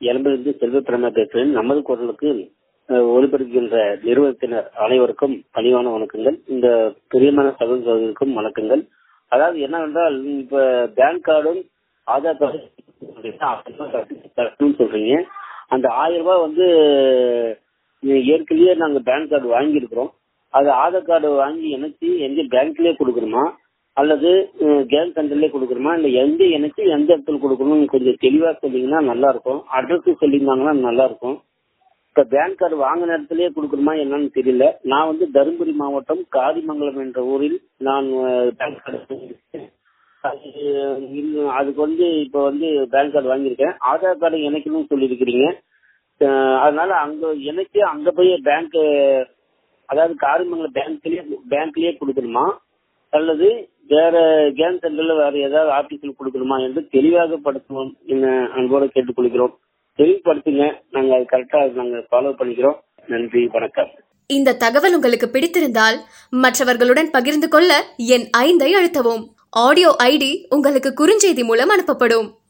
எலம்பிலிருந்து செல்வ பிரமா பேசுகிறேன் நமது குரலுக்கு அஹ், ஒலிபரப்புகின்ற நிறுவனத்தினர் அனைவருக்கும் பணிவான வணக்கங்கள் இந்த பிரியமான சகோதரர்களுக்கும் வணக்கங்கள் அதாவது என்னவென்றால் இப்ப பேன் கார்டும் ஆதார் கார்டும் சொல்றீங்க அந்த ஆயிரம் ரூபாய் வந்து அஹ், ஏற்கனவே நாங்க பேன் கார்டு வாங்கியிருக்கிறோம் அது ஆதார் கார்டு வாங்கி இணைச்சு எந்த பேங்க்லயே கொடுக்கணுமா அல்லது கேம் சென்டர்லயே கொடுக்கணுமா இல்ல எந்த இணைச்சு எந்த இடத்துல கொடுக்கணும்னு கொஞ்சம் தெளிவா சொன்னீங்கன்னா நல்லா இருக்கும் அட்ரஸ் சொல்லியிருந்தாங்கன்னா நல்லா இருக்கும் இப்ப பேன் கார்டு வாங்கின இடத்துலயே கொடுக்கணுமா என்னன்னு தெரியல நான் வந்து தருமபுரி மாவட்டம் காதிமங்கலம் என்ற ஊரில் நான் அஹ், பேன் கார்டு வாங்கியிருக்கேன். அது இன்னும் அதுக்கு வந்து இப்ப வந்து பேன் கார்டு வாங்கியிருக்கேன் ஆதார் கார்டு இணைக்கணும்னு சொல்லியிருக்கிறீங்க அஹ், அதனால அங்க இணைச்சு அங்க போய் பேங்க் அதாவது காரிமங்கலம் பேங்க்லயே பேங்க்லயே கொடுக்கணுமா அல்லது வேற கேம் சென்டர்ல வேற ஏதாவது ஆபீஸ்ல கொடுக்கணுமா என்று தெளிவாக படுத்துவோம் என்ன அன்போடு கேட்டுக்கொள்கிறோம் தெளிவுபடுத்துங்க நாங்க அது கரெக்டா நாங்க ஃபாலோ பண்ணிக்கிறோம் நன்றி வணக்கம் இந்த தகவல் உங்களுக்கு பிடித்திருந்தால் மற்றவர்களுடன் பகிர்ந்து கொள்ள என் ஐந்தை அழுத்தவும் ஆடியோ ஐடி உங்களுக்கு குறுஞ்செய்தி மூலம் அனுப்பப்படும்